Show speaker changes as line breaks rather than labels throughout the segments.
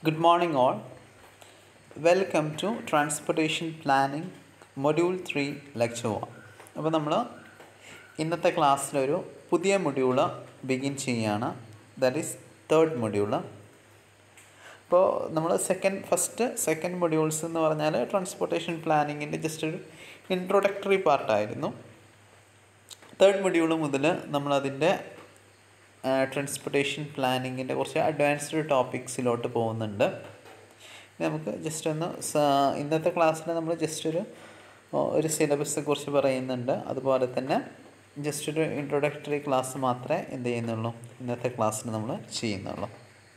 Good morning, all. Welcome to Transportation Planning Module 3 Lecture 1. അപ്പോൾ നമ്മൾ ഇന്നത്തെ ക്ലാസ്സിലൊരു പുതിയ മൊഡ്യൂള് ബിഗിൻ ചെയ്യുകയാണ് ദാറ്റ് ഈസ് തേർഡ് മൊഡ്യൂള് അപ്പോൾ നമ്മൾ സെക്കൻഡ് ഫസ്റ്റ് സെക്കൻഡ് മൊഡ്യൂൾസ് എന്ന് പറഞ്ഞാൽ ട്രാൻസ്പോർട്ടേഷൻ പ്ലാനിങ്ങിൻ്റെ ജസ്റ്റ് ഒരു ഇൻട്രൊഡക്ടറി പാർട്ടായിരുന്നു തേർഡ് മൊഡ്യൂൾ മുതൽ നമ്മളതിൻ്റെ ട്രാൻസ്പോർട്ടേഷൻ പ്ലാനിങ്ങിൻ്റെ കുറച്ച് അഡ്വാൻസ്ഡ് ടോപ്പിക്സിലോട്ട് പോകുന്നുണ്ട് ഇനി നമുക്ക് ജസ്റ്റ് ഒന്ന് സ- ഇന്നത്തെ ക്ലാസ്സിൽ നമ്മൾ ജസ്റ്റ് ഒരു ഓ, ഒരു സിലബസിനെ കുറിച്ച് പറയുന്നുണ്ട് അതുപോലെ തന്നെ ജസ്റ്റ് ഒരു ഇൻട്രൊഡക്ടറി ക്ലാസ് മാത്രമേ എന്ത് ചെയ്യുന്നുള്ളൂ ഇന്നത്തെ ക്ലാസ്സിൽ നമ്മൾ ചെയ്യുന്നുള്ളൂ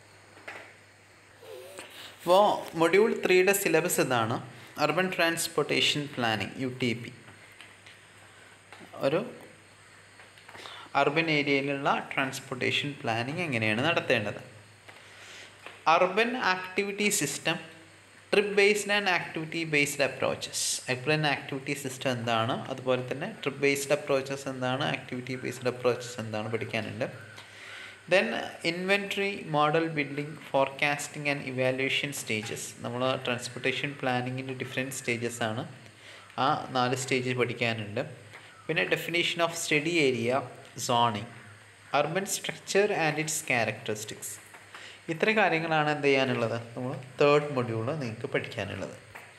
അപ്പോൾ മൊഡ്യൂൾ ത്രീയുടെ സിലബസ് ഇതാണ് urban transportation planning U T P ഒരു അർബൻ ഏരിയയിലുള്ള ട്രാൻസ്പോർട്ടേഷൻ പ്ലാനിങ് എങ്ങനെയാണ് നടത്തേണ്ടത് urban activity system trip based and activity based approaches urban activity system എന്താണ് അതുപോലെ തന്നെ ട്രിപ്പ് ബേസ്ഡ് അപ്രോച്ചസ് എന്താണ് ആക്ടിവിറ്റി ബേസ്ഡ് അപ്രോച്ചസ് എന്താണ് പഠിക്കാനുണ്ട് then inventory model building forecasting and evaluation stages നമ്മൾ ട്രാൻസ്പോർട്ടേഷൻ പ്ലാനിങ്ങിൻ്റെ ഡിഫറെൻറ്റ് സ്റ്റേജസ് ആണ് ആ നാല് സ്റ്റേജ് പഠിക്കാനുണ്ട് പിന്നെ definition of study area zoning urban structure and its characteristics ഇത്ര കാര്യങ്ങളാണ് എന്ത് ചെയ്യാനുള്ളത് നമ്മൾ തേർഡ് മൊഡ്യൂള് നിങ്ങൾക്ക് പഠിക്കാനുള്ളത്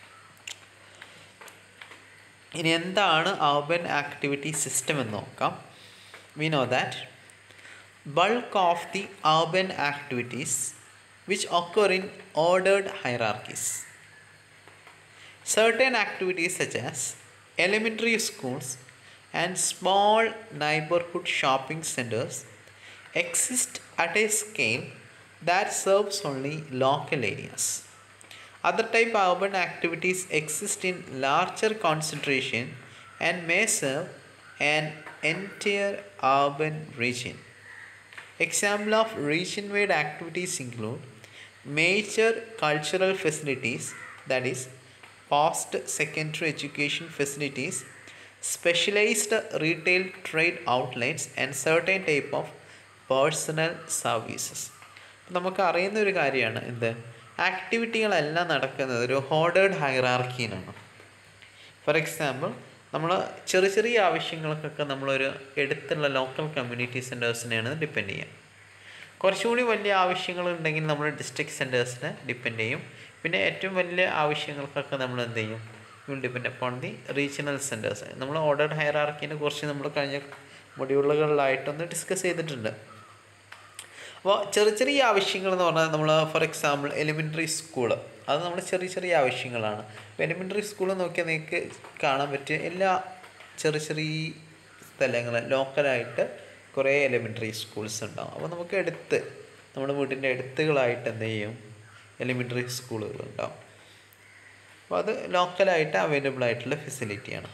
ഇനി എന്താണ് അർബൻ ആക്ടിവിറ്റി സിസ്റ്റം എന്ന് നോക്കാം we know that bulk of the urban activities which occur in ordered hierarchies. Certain activities such as elementary schools and small neighborhood shopping centers exist at a scale that serves only local areas. Other type urban activities exist in larger concentration and may serve an entire urban region. Example of region-wide activities include major cultural facilities, that is, post-secondary education facilities, specialized retail trade outlets, and certain type of personal services. നമുക്ക് അറിയുന്ന ഒരു കാര്യമാണ് എന്ത് ആക്ടിവിറ്റികളെല്ലാം നടക്കുന്നത് ഒരു ഹോർഡേഡ് ഹൈറാർക്കിയിലാണ് for example നമ്മൾ ചെറിയ ചെറിയ ആവശ്യങ്ങൾക്കൊക്കെ നമ്മളൊരു എടുത്തുള്ള ലോക്കൽ കമ്മ്യൂണിറ്റി സെൻറ്റേഴ്സിനെയാണ് ഡിപ്പെൻഡ് ചെയ്യുക കുറച്ചുകൂടി വലിയ ആവശ്യങ്ങളുണ്ടെങ്കിൽ നമ്മൾ ഡിസ്ട്രിക്ട് സെൻറ്റേഴ്സിനെ ഡിപ്പെൻഡ് ചെയ്യും പിന്നെ ഏറ്റവും വലിയ ആവശ്യങ്ങൾക്കൊക്കെ നമ്മൾ എന്ത് ചെയ്യും will depend upon the regional centres നമ്മൾ ഓർഡർ ഹയറാർക്കിനെ കുറിച്ച് നമ്മൾ കഴിഞ്ഞ മൊഡ്യൂളുകളിലായിട്ടൊന്ന് ഡിസ്കസ് ചെയ്തിട്ടുണ്ട് അപ്പോൾ ചെറിയ ചെറിയ ആവശ്യങ്ങൾ എന്ന് പറഞ്ഞാൽ നമ്മൾ ഫോർ എക്സാമ്പിൾ എലിമെൻ്ററി സ്കൂൾ അത് നമ്മൾ ചെറിയ ചെറിയ ആവശ്യങ്ങളാണ് അപ്പോൾ എലിമെൻ്ററി സ്കൂൾ നോക്കിയാൽ നിങ്ങൾക്ക് കാണാൻ പറ്റിയ എല്ലാ ചെറിയ ചെറിയ സ്ഥലങ്ങൾ ലോക്കലായിട്ട് കുറേ എലിമെൻ്ററി സ്കൂൾസ് ഉണ്ടാവും അപ്പോൾ നമുക്ക് എടുത്ത് നമ്മുടെ വീടിൻ്റെ അടുത്തുകളായിട്ട് എന്ത് ചെയ്യും എലിമെൻ്ററി സ്കൂളുകൾ ഉണ്ടാവും അപ്പോൾ അത് ലോക്കലായിട്ട് അവൈലബിൾ ആയിട്ടുള്ള ഫെസിലിറ്റിയാണ്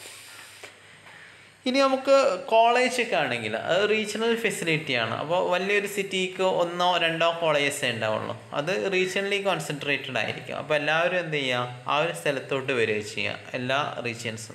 ഇനി നമുക്ക് കോളേജൊക്കെ ആണെങ്കിൽ അത് റീജിയണൽ ഫെസിലിറ്റിയാണ് അപ്പോൾ വലിയൊരു സിറ്റിക്ക് ഒന്നോ രണ്ടോ കോളേജസേ ഉണ്ടാവുള്ളൂ അത് റീജിയണലി കോൺസെൻട്രേറ്റഡ് ആയിരിക്കും അപ്പോൾ എല്ലാവരും എന്ത് ചെയ്യുക ആ ഒരു സ്ഥലത്തോട്ട് വരിക ചെയ്യുക എല്ലാ റീജിയൻസും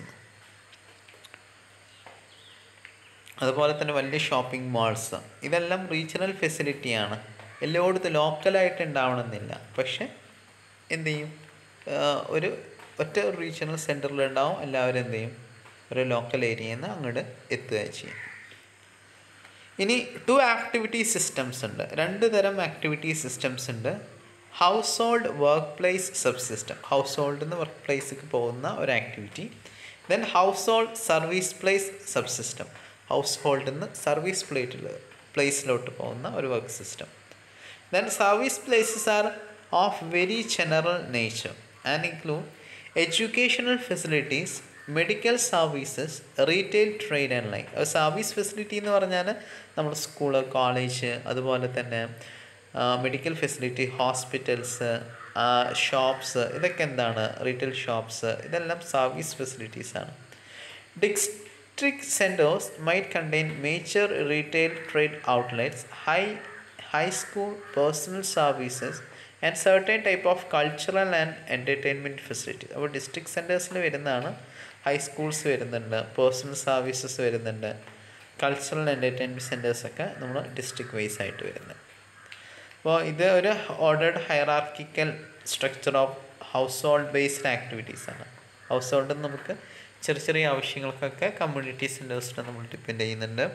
അതുപോലെ തന്നെ വലിയ ഷോപ്പിംഗ് മാൾസ് ഇതെല്ലാം റീജിയണൽ ഫെസിലിറ്റിയാണ് എല്ലായിടത്തും ലോക്കലായിട്ട് ഉണ്ടാവണമെന്നില്ല പക്ഷെ എന്ത് ചെയ്യും ആഹ് ഒരു ഒറ്റ റീജിയണൽ സെൻറ്ററിൽ ഉണ്ടാവും എല്ലാവരും എന്ത് ചെയ്യും ഒരു ലോക്കൽ ഏരിയയിൽ നിന്ന് അങ്ങോട്ട് എത്തുക ചെയ്യും ഇനി ടു ആക്ടിവിറ്റി സിസ്റ്റംസ് ഉണ്ട് രണ്ട് തരം ആക്ടിവിറ്റി സിസ്റ്റംസ് ഉണ്ട് household work place subsystem household നിന്ന് വർക്ക് പ്ലേസിലേക്ക് പോകുന്ന ഒരു activity then household service place subsystem ഹൗസ് ഹോൾഡിൽ നിന്ന് സർവീസ് പ്ലേറ്റിൽ പ്ലേസിലോട്ട് പോകുന്ന ഒരു work system then service places are of very general nature and include educational facilities medical services retail trade and line service facility എന്ന് പറഞ്ഞാൽ നമ്മൾ സ്കൂള് കോളേജ് അതുപോലെ തന്നെ മെഡിക്കൽ ഫെസിലിറ്റി ഹോസ്പിറ്റൽസ് ഷോപ്സ് ഇതൊക്കെ എന്താണ് റീറ്റെയിൽ ഷോപ്സ് ഇതെല്ലാം സർവീസ് ഫെസിലിറ്റീസ് ആണ് district centres might contain major retail trade outlets high high school personal services and certain type of cultural and entertainment facility അപ്പോൾ district സെൻറ്റേഴ്സിൽ വരുന്നതാണ് high schools വരുന്നുണ്ട് personal services വരുന്നുണ്ട് cultural entertainment സെൻറ്റേഴ്സൊക്കെ നമ്മൾ district wise ആയിട്ട് വരുന്നത് അപ്പോൾ ഇത് ഒരു ordered hierarchical structure of household based activities ആണ് ഹൗസ് ഹോൾഡിൽ നമുക്ക് ചെറിയ ചെറിയ ആവശ്യങ്ങൾക്കൊക്കെ കമ്മ്യൂണിറ്റി സെൻറ്റേഴ്സിനെ നമ്മൾ ഡിപ്പെൻഡ് ചെയ്യുന്നുണ്ട്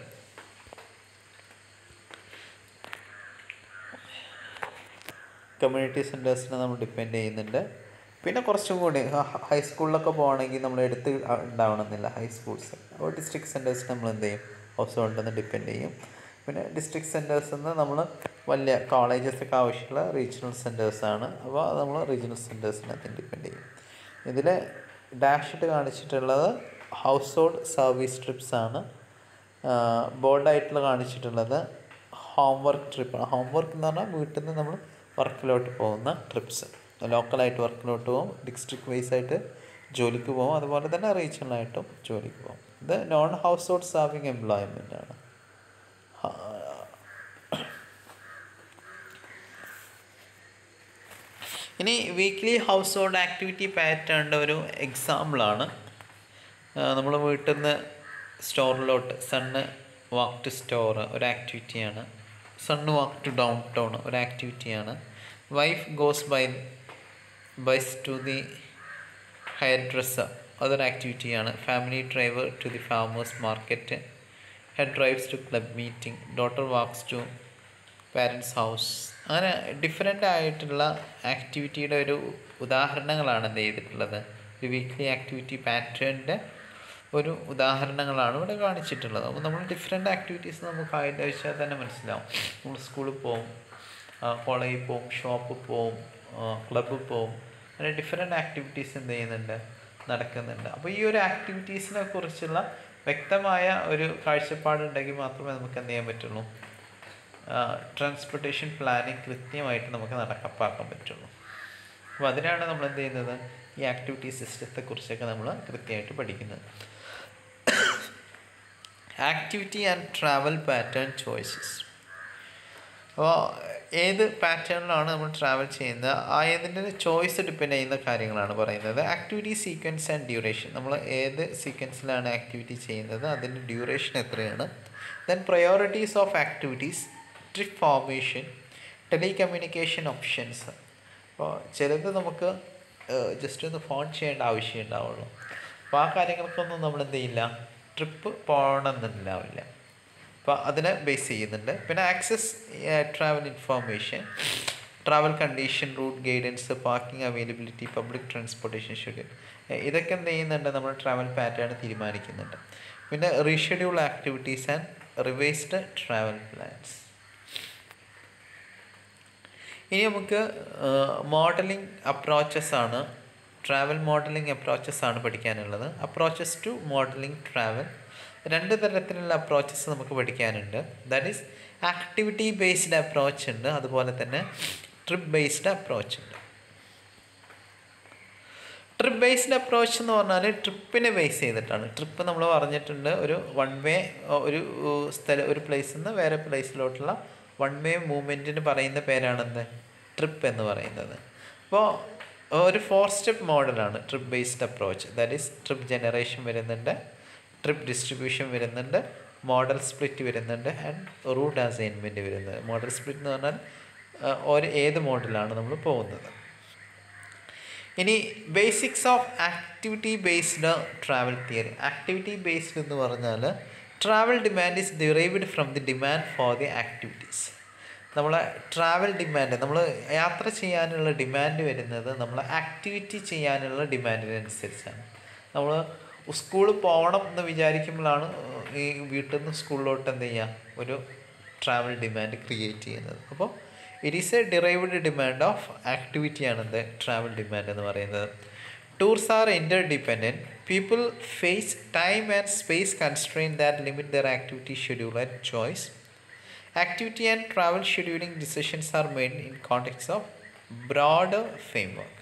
കമ്മ്യൂണിറ്റി സെൻറ്റേഴ്സിനെ നമ്മൾ ഡിപ്പെൻഡ് ചെയ്യുന്നുണ്ട് പിന്നെ കുറച്ചും കൂടി ഹൈസ്കൂളിലൊക്കെ പോകണമെങ്കിൽ നമ്മൾ എടുത്ത് ഉണ്ടാവണമെന്നില്ല ഹൈസ്കൂൾസ് അപ്പോൾ ഡിസ്ട്രിക്ട് സെൻറ്റേഴ്സ് നമ്മൾ എന്ത് ചെയ്യും ഹൗസ് ഹോൾഡിൽ നിന്ന് ഡിപ്പെൻഡ് ചെയ്യും പിന്നെ ഡിസ്ട്രിക്ട് സെൻറ്റേഴ്സിൽ നിന്ന് നമ്മൾ വലിയ കോളേജസൊക്കെ ആവശ്യമുള്ള റീജിയണൽ സെൻറ്റേഴ്സാണ് അപ്പോൾ അത് നമ്മൾ റീജിയണൽ സെൻറ്റേഴ്സിനെ ഡിപ്പെൻഡ് ചെയ്യും ഇതിൽ ഡാഷ് ഇട്ട് കാണിച്ചിട്ടുള്ളത് ഹൗസ് ഹോൾഡ് സർവീസ് ട്രിപ്സ് ആണ് ബോർഡായിട്ടുള്ള കാണിച്ചിട്ടുള്ളത് ഹോംവർക്ക് ട്രിപ്പാണ് ഹോംവർക്ക് എന്ന് പറഞ്ഞാൽ വീട്ടിൽ നിന്ന് നമ്മൾ വർക്കിലോട്ട് പോകുന്ന ട്രിപ്സ് ലോക്കലായിട്ട് വർക്കിലോട്ട് പോകും ഡിസ്ട്രിക്ട് വൈസ് ആയിട്ട് ജോലിക്ക് പോകും അതുപോലെ തന്നെ റീജിയണലായിട്ടും ജോലിക്ക് പോകും ഇത് non household serving employment ആണ് ഇനി വീക്ക്ലി ഹൗസ് ഹോൾഡ് ആക്ടിവിറ്റി പാറ്റേണിൻ്റെ ഒരു എക്സാമ്പിളാണ് നമ്മൾ വീട്ടിൽ നിന്ന് സ്റ്റോറിലോട്ട് സണ്ണ് വാക്ക് ടു സ്റ്റോർ ഒരു ആക്ടിവിറ്റിയാണ് son walk to downtown ഒരു ആക്ടിവിറ്റിയാണ് wife goes by bus to the hairdresser അതൊരു ആക്ടിവിറ്റിയാണ് family driver to the farmers market head drives to club meeting daughter walks to parents house അങ്ങനെ different ആയിട്ടുള്ള ആക്ടിവിറ്റിയുടെ ഒരു ഉദാഹരണങ്ങളാണ് എന്ത് ചെയ്തിട്ടുള്ളത് ഒരു വീക്ക്ലി ആക്ടിവിറ്റി പാറ്റേണിൻ്റെ ഒരു ഉദാഹരണങ്ങളാണ് ഇവിടെ കാണിച്ചിട്ടുള്ളത് അപ്പോൾ നമ്മൾ ഡിഫറെൻ്റ് ആക്ടിവിറ്റീസ് നമുക്ക് ആയിട്ട് വെച്ചാൽ തന്നെ മനസ്സിലാവും നമ്മൾ സ്കൂളിൽ പോവും കോളേജിൽ പോവും ഷോപ്പിൽ പോവും ക്ലബ്ബിൽ പോവും അങ്ങനെ ഡിഫറെൻ്റ് ആക്ടിവിറ്റീസ് എന്ത് ചെയ്യുന്നുണ്ട് നടക്കുന്നുണ്ട് അപ്പോൾ ഈ ഒരു ആക്ടിവിറ്റീസിനെ കുറിച്ചുള്ള വ്യക്തമായ ഒരു കാഴ്ചപ്പാടുണ്ടെങ്കിൽ മാത്രമേ നമുക്ക് എന്ത് ചെയ്യാൻ പറ്റുള്ളൂ ട്രാൻസ്പോർട്ടേഷൻ പ്ലാനിങ് കൃത്യമായിട്ട് നമുക്ക് നടപ്പാക്കാൻ പറ്റുള്ളൂ അപ്പോൾ അതിനാണ് നമ്മൾ എന്ത് ചെയ്യുന്നത് ഈ ആക്ടിവിറ്റി സിസ്റ്റത്തെക്കുറിച്ചൊക്കെ നമ്മൾ കൃത്യമായിട്ട് പഠിക്കുന്നത് activity and travel pattern choices അപ്പോൾ ഏത് പാറ്റേണിലാണ് നമ്മൾ ട്രാവൽ ചെയ്യുന്നത് ആ ഏതിൻ്റെ ചോയ്സ് ഡിപ്പെൻഡ് ചെയ്യുന്ന കാര്യങ്ങളാണ് പറയുന്നത് ആക്ടിവിറ്റി സീക്വൻസ് ആൻഡ് ഡ്യൂറേഷൻ നമ്മൾ ഏത് സീക്വൻസിലാണ് ആക്ടിവിറ്റി ചെയ്യുന്നത് അതിൻ്റെ ഡ്യൂറേഷൻ എത്രയാണ് then priorities of activities trip formation telecommunication options അപ്പോൾ ചിലത് നമുക്ക് ജസ്റ്റ് ഒന്ന് ഫോൺ ചെയ്യേണ്ട ആവശ്യം ഉണ്ടാവുള്ളൂ അപ്പോൾ ആ കാര്യങ്ങൾക്കൊന്നും നമ്മൾ എന്ത് ചെയ്യില്ല ട്രിപ്പ് പോകണമെന്നുണ്ടാവില്ല അപ്പോൾ അതിനെ ബേസ് ചെയ്യുന്നുണ്ട് പിന്നെ access travel information travel condition route guidance parking availability public transportation schedule ഇതൊക്കെ എന്ത് ചെയ്യുന്നുണ്ട് നമ്മൾ ട്രാവൽ പാറ്റേൺ തീരുമാനിക്കുന്നുണ്ട് പിന്നെ reschedule activities and revised travel plans ഇനി നമുക്ക് മോഡലിംഗ് അപ്രോച്ചസ് ആണ് ട്രാവൽ മോഡലിംഗ് അപ്രോച്ചസ് ആണ് പഠിക്കാനുള്ളത് അപ്രോച്ചസ് ടു മോഡലിംഗ് ട്രാവൽ രണ്ട് തരത്തിലുള്ള അപ്രോച്ചസ് നമുക്ക് പഠിക്കാനുണ്ട് that is activity based approach ഉണ്ട് അതുപോലെ തന്നെ ട്രിപ്പ് ബേസ്ഡ് അപ്രോച്ച് ഉണ്ട് ട്രിപ്പ് ബേസ്ഡ് അപ്രോച്ച് എന്ന് പറഞ്ഞാൽ ട്രിപ്പിനെ ബേസ് ചെയ്തിട്ടാണ് ട്രിപ്പ് നമ്മൾ പറഞ്ഞിട്ടുണ്ട് ഒരു വൺ വേ ഒരു സ്ഥലം ഒരു പ്ലേസിൽ നിന്ന് വേറെ പ്ലേസിലോട്ടുള്ള വൺ വേ മൂവ്മെൻറ്റിന് പറയുന്ന പേരാണെന്ത് ട്രിപ്പ് എന്ന് പറയുന്നത് അപ്പോൾ ഒരു ഫോർ സ്റ്റെപ്പ് മോഡലാണ് trip based approach that is trip generation വരുന്നുണ്ട് ട്രിപ്പ് ഡിസ്ട്രിബ്യൂഷൻ വരുന്നുണ്ട് മോഡൽ സ്പ്ലിറ്റ് വരുന്നുണ്ട് ആൻഡ് റൂട്ട് അസൈൻമെൻറ്റ് വരുന്നത് മോഡൽ സ്പ്ലിറ്റ് എന്ന് പറഞ്ഞാൽ ഒരു ഏത് മോഡലാണ് നമ്മൾ പോകുന്നത് ഇനി basics of activity based travel theory activity based എന്ന് പറഞ്ഞാൽ travel demand is derived from the demand for the activities നമ്മളെ ട്രാവൽ ഡിമാൻഡ് നമ്മൾ യാത്ര ചെയ്യാനുള്ള ഡിമാൻഡ് വരുന്നത് നമ്മൾ ആക്ടിവിറ്റി ചെയ്യാനുള്ള ഡിമാൻഡിനനുസരിച്ചാണ് നമ്മൾ സ്കൂളിൽ പോകണം എന്ന് വിചാരിക്കുമ്പോഴാണ് ഈ വീട്ടിൽ നിന്ന് സ്കൂളിലോട്ട് എന്ത് ചെയ്യുക ഒരു ട്രാവൽ ഡിമാൻഡ് ക്രിയേറ്റ് ചെയ്യുന്നത് അപ്പോൾ it is a derived demand of ആക്ടിവിറ്റിയാണ് എന്ത് ട്രാവൽ ഡിമാൻഡ് എന്ന് പറയുന്നത് tours are interdependent people face time and space constraint that limit their activity schedule and choice Activity and travel scheduling decisions are made in context of broader framework.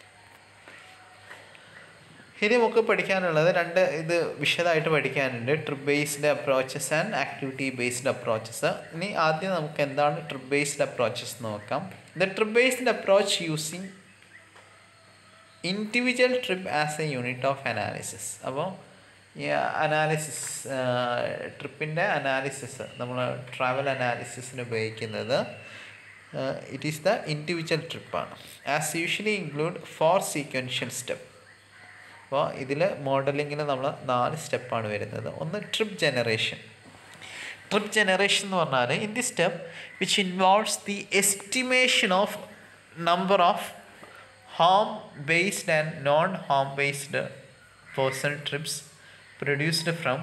ഇനി നമുക്ക് പഠിക്കാനുള്ളത് രണ്ട് ഇത് വിശദമായിട്ട് പഠിക്കാനുണ്ട് trip based approaches and activity based approaches ഇനി ആദ്യം നമുക്ക് എന്താണ് ട്രിപ്പ് ബേസ്ഡ് അപ്രോച്ചസ് നോക്കാം the trip based approach using individual trip as a unit of analysis അപ്പോൾ ഈ അനാലിസിസ് ട്രിപ്പിൻ്റെ അനാലിസിസ് നമ്മൾ ട്രാവൽ അനാലിസിസിന് ഉപയോഗിക്കുന്നത് ഇറ്റ് ഈസ് ദ ഇൻഡിവിജ്വൽ ട്രിപ്പാണ് as usually include four sequential step അപ്പോൾ ഇതിൽ മോഡലിങ്ങിൽ നമ്മൾ നാല് സ്റ്റെപ്പാണ് വരുന്നത് ഒന്ന് ട്രിപ്പ് ജനറേഷൻ ട്രിപ്പ് ജനറേഷൻ എന്ന് പറഞ്ഞാൽ in the step which involves the estimation of number of home based and non home based personal trips produced from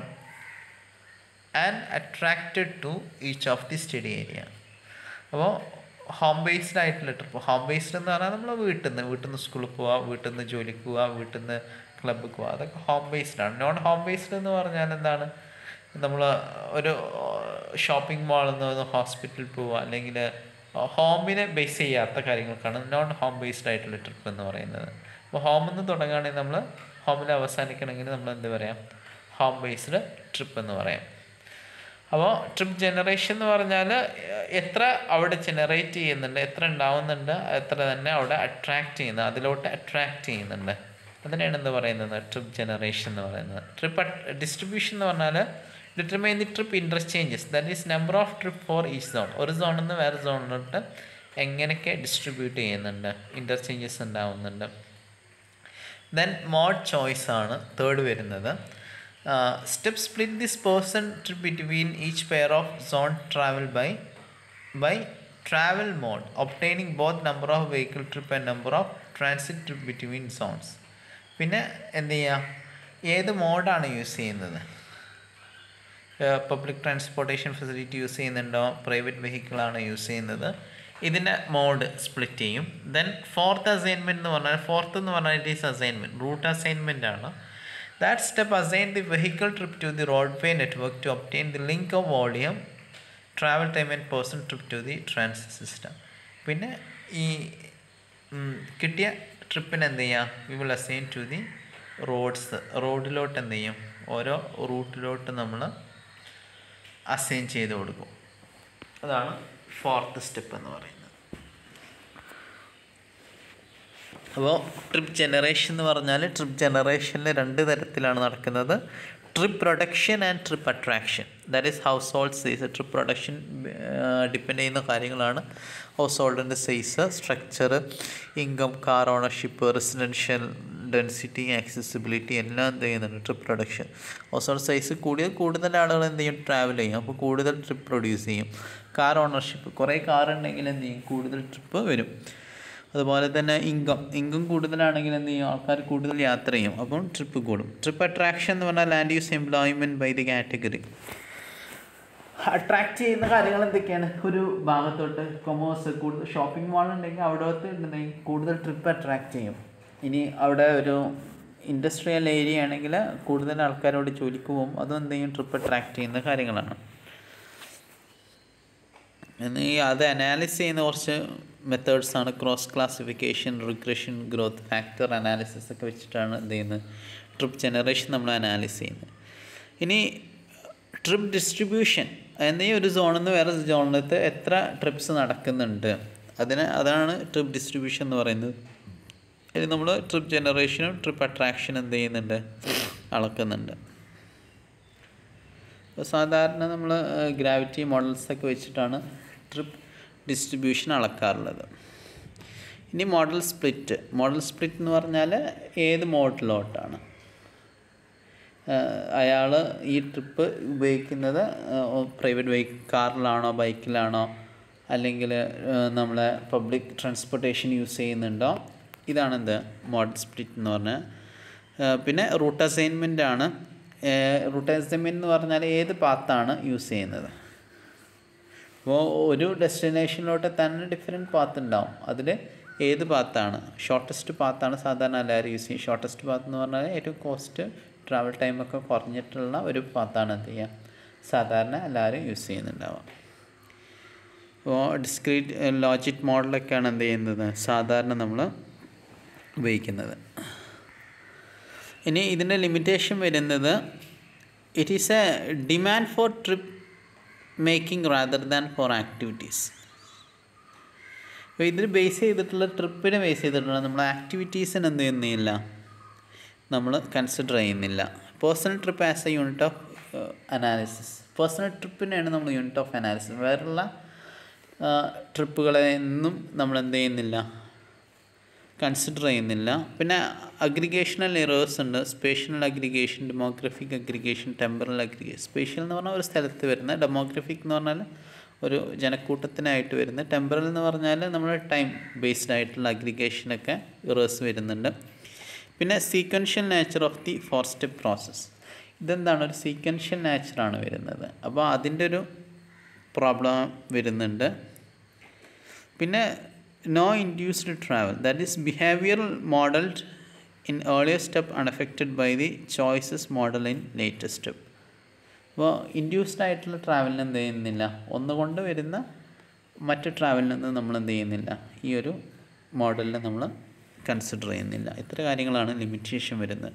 and attracted to each of the study area അപ്പോൾ home based ആയിട്ടുള്ള trip home based എന്ന് പറഞ്ഞാൽ നമ്മൾ വീട്ടിൽ നിന്ന് വീട്ടിൽ നിന്ന് സ്കൂളിൽ പോവുക വീട്ടിൽ നിന്ന് ജോലിക്ക് പോവുക വീട്ടിൽ നിന്ന് ക്ലബ്ബിൽ പോവുക അതൊക്കെ ഹോം ബേസ്ഡ് ആണ് നോൺ ഹോം ബേസ്ഡ് എന്ന് പറഞ്ഞാൽ എന്താണ് നമ്മൾ ഒരു ഷോപ്പിംഗ് മാളിൽ നിന്ന് ഹോസ്പിറ്റലിൽ പോവുക അല്ലെങ്കിൽ ഹോമിനെ ബേസ് ചെയ്യാത്ത കാര്യങ്ങൾക്കാണ് നോൺ ഹോം ബേസ്ഡ് ആയിട്ടുള്ള ട്രിപ്പ് എന്ന് പറയുന്നത് അപ്പോൾ ഹോമിൽ നിന്ന് തുടങ്ങുകയാണെങ്കിൽ നമ്മൾ ഹോമിൽ അവസാനിക്കണമെങ്കിൽ നമ്മൾ എന്ത് പറയാം ഹോം ബേസ്ഡ് ട്രിപ്പ് എന്ന് പറയാം അപ്പോൾ ട്രിപ്പ് ജനറേഷൻ എന്ന് പറഞ്ഞാൽ എത്ര അവിടെ ജനറേറ്റ് ചെയ്യുന്നുണ്ട് എത്ര ഉണ്ടാവുന്നുണ്ട് എത്ര തന്നെ അവിടെ അട്രാക്റ്റ് ചെയ്യുന്നത് അതിലോട്ട് അട്രാക്റ്റ് ചെയ്യുന്നുണ്ട് അതിനെയാണ് എന്ത് പറയുന്നത് ട്രിപ്പ് ജനറേഷൻ എന്ന് പറയുന്നത് ട്രിപ്പ് ഡിസ്ട്രിബ്യൂഷൻ എന്ന് പറഞ്ഞാൽ determine the trip interchanges that is number of trip for each zone ഒരു സോണിൽ നിന്ന് വേറെ സോണിലോട്ട് എങ്ങനെയൊക്കെ ഡിസ്ട്രിബ്യൂട്ട് ചെയ്യുന്നുണ്ട് ഇൻ്റർചേഞ്ചസ് ഉണ്ടാവുന്നുണ്ട് ദെൻ മോഡ് ചോയ്സ് ആണ് തേർഡ് വരുന്നത് step split this person trip between each pair of zone travel by by travel mode obtaining both number of vehicle trip and number of transit trip between zones പിന്നെ എന്ത് ചെയ്യുക ഏത് മോഡാണ് use ചെയ്യുന്നത് public transportation facility use ചെയ്യുന്നുണ്ടോ private വെഹിക്കിളാണ് use ചെയ്യുന്നത് ഇതിൻ്റെ മോഡ് സ്പ്ലിറ്റ് ചെയ്യും ദെൻ ഫോർത്ത് അസൈൻമെൻറ്റ് എന്ന് പറഞ്ഞാൽ ഫോർത്ത് എന്ന് പറഞ്ഞാൽ it is assignment root assignment ആണ് that step assign the vehicle trip to the roadway network to obtain the link of volume travel time and person trip to the transit system പിന്നെ ഈ കിട്ടിയ ട്രിപ്പിന് എന്ത് ചെയ്യുക we will assign to the roads റോഡിലോട്ട് എന്ത് ചെയ്യും ഓരോ റൂട്ടിലോട്ട് നമ്മൾ അസൈൻ ചെയ്ത് കൊടുക്കും അതാണ് ഫോർത്ത് സ്റ്റെപ്പ് എന്ന് പറയുന്നത് അപ്പോൾ ട്രിപ്പ് ജനറേഷൻ എന്ന് പറഞ്ഞാൽ ട്രിപ്പ് ജനറേഷനിൽ രണ്ട് തരത്തിലാണ് നടക്കുന്നത് trip production and trip attraction that is household size trip production depend ചെയ്യുന്ന കാര്യങ്ങളാണ് ഹൗസ് ഹോൾഡിൻ്റെ size structure income car ownership residential density accessibility എല്ലാം എന്ത് ചെയ്യുന്നുണ്ട് trip production household size കൂടിയ കൂടുതൽ ആളുകൾ എന്ത് ചെയ്യും ട്രാവൽ ചെയ്യും അപ്പോൾ കൂടുതൽ ട്രിപ്പ് പ്രൊഡ്യൂസ് ചെയ്യും കാർ ഓണർഷിപ്പ് കുറേ കാർ ഉണ്ടെങ്കിൽ എന്ത് ചെയ്യും കൂടുതൽ ട്രിപ്പ് വരും അതുപോലെ തന്നെ ഇൻകം ഇൻകം കൂടുതലാണെങ്കിൽ എന്ത് ചെയ്യും ആൾക്കാർ കൂടുതൽ യാത്ര ചെയ്യും അപ്പം ട്രിപ്പ് കൂടും ട്രിപ്പ് അട്രാക്ഷൻ എന്ന് പറഞ്ഞാൽ land use employment by the category attract ചെയ്യുന്ന കാര്യങ്ങൾ എന്തൊക്കെയാണ് ഒരു ഭാഗത്തോട്ട് കൊമേഴ്സ് കൂടുതൽ ഷോപ്പിംഗ് മാൾ ഉണ്ടെങ്കിൽ അവിടത്തെ ഉണ്ടെങ്കിൽ കൂടുതൽ ട്രിപ്പ് അട്രാക്റ്റ് ചെയ്യും ഇനി അവിടെ ഒരു ഇൻഡസ്ട്രിയൽ ഏരിയ ആണെങ്കിൽ കൂടുതൽ ആൾക്കാരോട് ജോലിക്ക് പോകും അതും എന്ത് ചെയ്യും ട്രിപ്പ് അട്രാക്റ്റ് ചെയ്യുന്ന കാര്യങ്ങളാണ് എന്ന് ഈ അത് അനാലിസ് ചെയ്യുന്ന കുറച്ച് മെത്തേഡ്സ് ആണ് cross classification regression growth factor analysis ഒക്കെ വെച്ചിട്ടാണ് എന്ത് ചെയ്യുന്നത് ട്രിപ്പ് ജനറേഷൻ നമ്മൾ അനാലിസ് ചെയ്യുന്നത് ഇനി ട്രിപ്പ് ഡിസ്ട്രിബ്യൂഷൻ എന്നീ ഒരു സോണിൽ നിന്ന് വേറെ സോണിലത്ത് എത്ര ട്രിപ്സ് നടക്കുന്നുണ്ട് അതിന് അതാണ് ട്രിപ്പ് ഡിസ്ട്രിബ്യൂഷൻ എന്ന് പറയുന്നത് ഇനി നമ്മൾ ട്രിപ്പ് ജനറേഷനും ട്രിപ്പ് അട്രാക്ഷനും എന്ത് ചെയ്യുന്നുണ്ട് അളക്കുന്നുണ്ട് അപ്പോൾ സാധാരണ നമ്മൾ ഗ്രാവിറ്റി മോഡൽസൊക്കെ വെച്ചിട്ടാണ് ട്രിപ്പ് ഡിസ്ട്രിബ്യൂഷൻ അളക്കാറുള്ളത് ഇനി മോഡൽ സ്പ്ലിറ്റ് മോഡൽ സ്പ്ലിറ്റ് എന്ന് പറഞ്ഞാൽ ഏത് മോഡലിലോട്ടാണ് അയാൾ ഈ ട്രിപ്പ് ഉപയോഗിക്കുന്നത് പ്രൈവറ്റ് ബൈക്ക് കാറിലാണോ ബൈക്കിലാണോ അല്ലെങ്കിൽ നമ്മളെ പബ്ലിക് ട്രാൻസ്പോർട്ടേഷൻ യൂസ് ചെയ്യുന്നുണ്ടോ ഇതാണെന്ത് മോഡൽ സ്പ്ലിറ്റ് എന്ന് പറഞ്ഞാൽ പിന്നെ റൂട്ട് അസൈൻമെൻ്റ് ആണ് റൂട്ട് അസൈൻമെൻറ്റ് എന്ന് പറഞ്ഞാൽ ഏത് പാത്താണ് യൂസ് ചെയ്യുന്നത് അപ്പോൾ ഒരു ഡെസ്റ്റിനേഷനിലോട്ട് തന്നെ ഡിഫറെൻറ്റ് പാത്ത് ഉണ്ടാവും അതിൽ ഏത് പാത്താണ് ഷോർട്ടസ്റ്റ് പാത്താണ് സാധാരണ എല്ലാവരും യൂസ് ചെയ്യും ഷോർട്ടസ്റ്റ് പാത്ത് എന്ന് പറഞ്ഞാൽ ഏറ്റവും കോസ്റ്റ് ട്രാവൽ ടൈമൊക്കെ കുറഞ്ഞിട്ടുള്ള ഒരു പാത്താണ് എന്ത് ചെയ്യുക സാധാരണ എല്ലാവരും യൂസ് ചെയ്യുന്നുണ്ടാവുക അപ്പോൾ ഡിസ്ക്രീറ്റ് ലോജിക് മോഡലൊക്കെയാണ് എന്ത് ചെയ്യുന്നത് സാധാരണ നമ്മൾ ഉപയോഗിക്കുന്നത് ഇനി ഇതിൻ്റെ ലിമിറ്റേഷൻ വരുന്നത് it is a demand for trip making rather than for activities അപ്പോൾ ഇതിൽ ബേസ് ചെയ്തിട്ടുള്ള ട്രിപ്പിനെ ബേസ് ചെയ്തിട്ടുള്ള നമ്മൾ ആക്ടിവിറ്റീസിന് എന്ത് ചെയ്യുന്നില്ല നമ്മൾ കൺസിഡർ ചെയ്യുന്നില്ല personal trip as a unit of analysis personal ട്രിപ്പിനെയാണ് നമ്മൾ യൂണിറ്റ് ഓഫ് അനാലിസിസ് വേറെയുള്ള
ട്രിപ്പുകളെ ഒന്നും നമ്മൾ എന്ത് ചെയ്യുന്നില്ല കൺസിഡർ ചെയ്യുന്നില്ല പിന്നെ അഗ്രിഗേഷണൽ എറേഴ്സ് ഉണ്ട് spatial aggregation demographic aggregation temporal aggregation spatial എന്ന് പറഞ്ഞാൽ ഒരു സ്ഥലത്ത് വരുന്ന ഡെമോഗ്രഫിക് എന്ന് പറഞ്ഞാൽ ഒരു ജനക്കൂട്ടത്തിനായിട്ട് വരുന്ന ടെമ്പറൽ എന്ന് പറഞ്ഞാൽ നമ്മൾ ടൈം ബേസ്ഡ് ആയിട്ടുള്ള അഗ്രിഗേഷനൊക്കെ എറേഴ്സ് വരുന്നുണ്ട് പിന്നെ sequential nature of the four step process ഇതെന്താണ് ഒരു സീക്വൻഷ്യൽ നേച്ചറാണ് വരുന്നത് അപ്പോൾ അതിൻ്റെ ഒരു പ്രോബ്ലം വരുന്നുണ്ട് പിന്നെ no induced travel that is behavioural modelled in earlier step unaffected by the choices model in latest step അപ്പോൾ ഇൻഡ്യൂസ്ഡ് ആയിട്ടുള്ള ട്രാവലിന് എന്ത് ചെയ്യുന്നില്ല ഒന്നുകൊണ്ട് വരുന്ന മറ്റ് ട്രാവലിനൊന്നും നമ്മൾ എന്ത് ചെയ്യുന്നില്ല ഈ ഒരു മോഡലിൽ നമ്മൾ കൺസിഡർ ചെയ്യുന്നില്ല ഇത്ര കാര്യങ്ങളാണ് ലിമിറ്റേഷൻ വരുന്നത്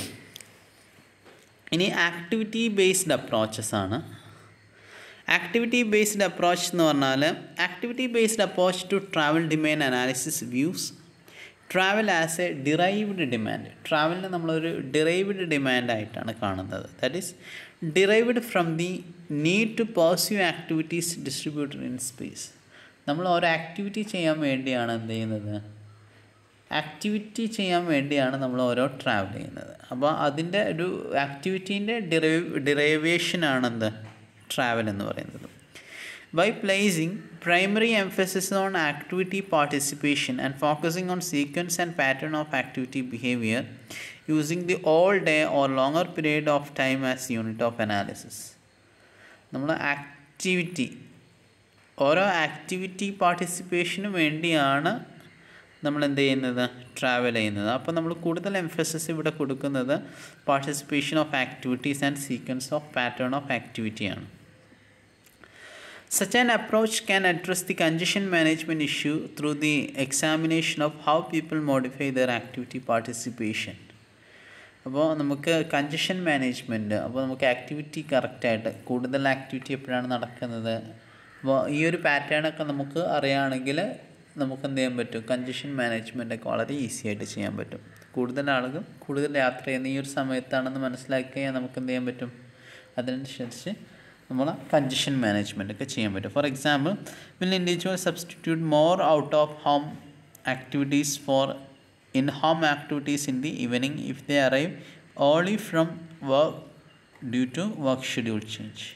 ഇനി ആക്ടിവിറ്റി ബേസ്ഡ് അപ്രോച്ചസ് ആണ് ആക്ടിവിറ്റി ബേസ്ഡ് അപ്രോച്ച് എന്ന് പറഞ്ഞാൽ activity based approach to travel demand analysis views travel as a derived demand ട്രാവലിനെ നമ്മളൊരു ഡിറൈവ്ഡ് ഡിമാൻഡ് ആയിട്ടാണ് കാണുന്നത് that is derived from the need to pursue activities distributed in space നമ്മൾ ഓരോ activity ചെയ്യാൻ വേണ്ടിയാണ് എന്ത് ചെയ്യുന്നത് ആക്ടിവിറ്റി ചെയ്യാൻ വേണ്ടിയാണ് നമ്മൾ ഓരോ ട്രാവൽ ചെയ്യുന്നത് അപ്പോൾ അതിൻ്റെ ഒരു ആക്ടിവിറ്റീൻ്റെ ഡിറൈവ് ഡിറൈവേഷനാണ് എന്ത് ട്രാവൽ എന്ന് പറയുന്നത് by placing primary emphasis on activity participation and focusing on sequence and pattern of activity behaviour using the all day or longer period of time as unit of analysis നമ്മൾ activity ഓരോ activity പാർട്ടിസിപ്പേഷന് വേണ്ടിയാണ് നമ്മൾ എന്ത് ചെയ്യുന്നത് travel ചെയ്യുന്നത് അപ്പോൾ നമ്മൾ കൂടുതൽ എംഫസിസ് ഇവിടെ കൊടുക്കുന്നത് participation of activities and sequence of pattern of ആക്ടിവിറ്റിയാണ് Such an approach can address the congestion management issue through the examination of how people modify their activity participation. അപ്പോൾ നമുക്ക് കഞ്ചഷൻ മാനേജ്മെൻറ്റ് അപ്പോൾ നമുക്ക് ആക്ടിവിറ്റി കറക്റ്റായിട്ട് കൂടുതൽ activity എപ്പോഴാണ് നടക്കുന്നത് അപ്പോൾ ഈ ഒരു പാറ്റേണൊക്കെ നമുക്ക് അറിയുകയാണെങ്കിൽ നമുക്ക് എന്ത് ചെയ്യാൻ പറ്റും കഞ്ചഷൻ മാനേജ്മെൻറ്റൊക്കെ വളരെ ഈസി ആയിട്ട് ചെയ്യാൻ പറ്റും കൂടുതൽ ആളുകൾ കൂടുതൽ യാത്ര ചെയ്യുന്ന ഈ ഒരു സമയത്താണെന്ന് മനസ്സിലാക്കിയാൽ നമുക്ക് എന്ത് ചെയ്യാൻ പറ്റും അതിനനുസരിച്ച് നമ്മൾ കഞ്ചഷൻ മാനേജ്മെൻ്റ് ഒക്കെ ചെയ്യാൻ പറ്റും for example will individual substitute more out of home activities for in home activities in the evening if they arrive only from work due to work schedule change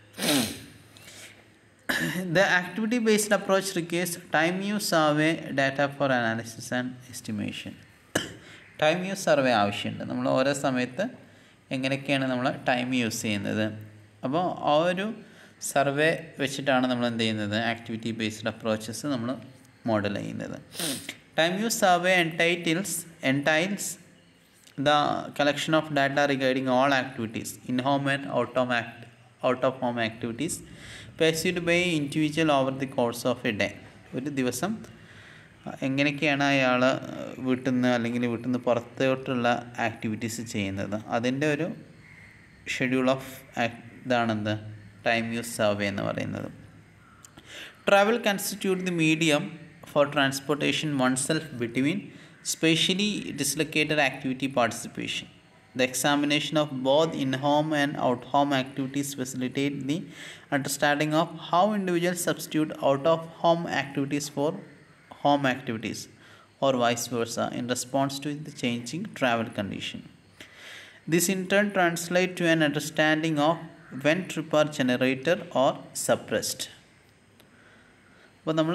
The activity based approach requires time use survey data for analysis and estimation. Time use survey ആവശ്യമുണ്ട് നമ്മൾ ഓരോ സമയത്ത് എങ്ങനെയൊക്കെയാണ് നമ്മൾ time use ചെയ്യുന്നത് അപ്പോൾ ആ ഒരു സർവേ വെച്ചിട്ടാണ് നമ്മൾ എന്ത് ചെയ്യുന്നത് ആക്ടിവിറ്റി ബേസ്ഡ് അപ്രോച്ചസ് നമ്മൾ മോഡൽ ചെയ്യുന്നത് time use survey entitles entails the collection of data regarding all activities in home and out home act out of home activities pursued by individual over the course of a day ഒരു ദിവസം എങ്ങനെയൊക്കെയാണ് അയാൾ വീട്ടിൽ നിന്ന് അല്ലെങ്കിൽ വീട്ടിൽ നിന്ന് പുറത്തോട്ടുള്ള activities ചെയ്യുന്നത് അതിൻ്റെ ഒരു ഷെഡ്യൂൾ ഓഫ് ഇതാണെന്ത് ടൈം യൂസ് സർവേ എന്ന് പറയുന്നത് travel constitute the medium for transportation oneself between specially dislocated activity participation The examination of both in-home and out-home activities facilitate the understanding of how individuals substitute out-of-home activities for home activities or vice versa in response to the changing travel condition. This in turn translates to an understanding of when trip are generated or suppressed. അപ്പോൾ നമ്മൾ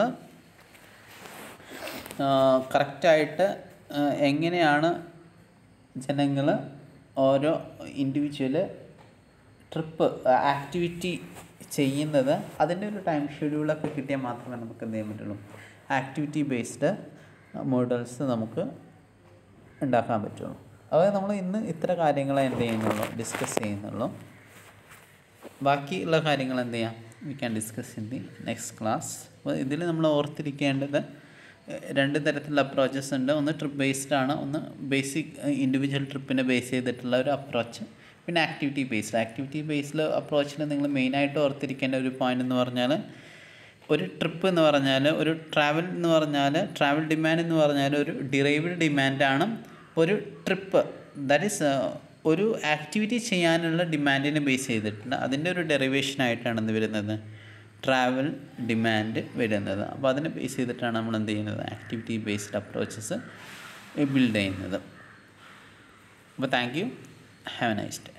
കറക്റ്റായിട്ട് എങ്ങനെയാണ് ജനങ്ങൾ ഓരോ individual trip activity ചെയ്യുന്നത് അതിൻ്റെ ഒരു time ഷെഡ്യൂളൊക്കെ കിട്ടിയാൽ മാത്രമേ നമുക്ക് എന്ത് ചെയ്യാൻ പറ്റുള്ളൂ ആക്ടിവിറ്റി ബേസ്ഡ് മോഡൽസ് നമുക്ക് ഉണ്ടാക്കാൻ പറ്റുള്ളൂ അതായത് നമ്മൾ ഇന്ന് ഇത്ര കാര്യങ്ങളെ എന്ത് ചെയ്യുന്നുള്ളൂ ഡിസ്കസ് ചെയ്യുന്നുള്ളൂ ബാക്കിയുള്ള കാര്യങ്ങൾ എന്ത് ചെയ്യാം we can discuss in the next class അപ്പോൾ ഇതിൽ നമ്മൾ ഓർത്തിരിക്കേണ്ടത് രണ്ട് തരത്തിലുള്ള അപ്രോച്ചസ് ഉണ്ട് ഒന്ന് ട്രിപ്പ് ബേസ്ഡ് ആണ് ഒന്ന് ബേസിക് ഇൻഡിവിജ്വൽ ട്രിപ്പിനെ ബേസ് ചെയ്തിട്ടുള്ള ഒരു അപ്രോച്ച് പിന്നെ ആക്ടിവിറ്റി ബേസ്ഡ് ആക്ടിവിറ്റി ബേസ്ഡ് അപ്രോച്ചിൽ നിങ്ങൾ മെയിനായിട്ട് ഓർത്തിരിക്കേണ്ട ഒരു പോയിന്റ് എന്ന് പറഞ്ഞാൽ ഒരു ട്രിപ്പ് എന്ന് പറഞ്ഞാൽ ഒരു ട്രാവൽ എന്ന് പറഞ്ഞാൽ ട്രാവൽ ഡിമാൻഡ് എന്ന് പറഞ്ഞാൽ ഒരു ഡിറൈവ്ഡ് ഡിമാൻഡാണ് ഒരു ട്രിപ്പ് ദാറ്റ് ഈസ് ഒരു ആക്ടിവിറ്റി ചെയ്യാനുള്ള ഡിമാൻഡിനെ ബേസ് ചെയ്തിട്ടുണ്ട് അതിൻ്റെ ഒരു ഡെറിവേഷൻ ആയിട്ടാണ് എന്ത് വരുന്നത് ട്രാവൽ ഡിമാൻഡ് വരുന്നത് അപ്പോൾ അതിനെ ബേസ് ചെയ്തിട്ടാണ് നമ്മൾ എന്ത് ചെയ്യുന്നത് ആക്ടിവിറ്റി ബേസ്ഡ് അപ്രോച്ചസ് ബിൽഡ് ചെയ്യുന്നത് അപ്പോൾ thank you have a nice day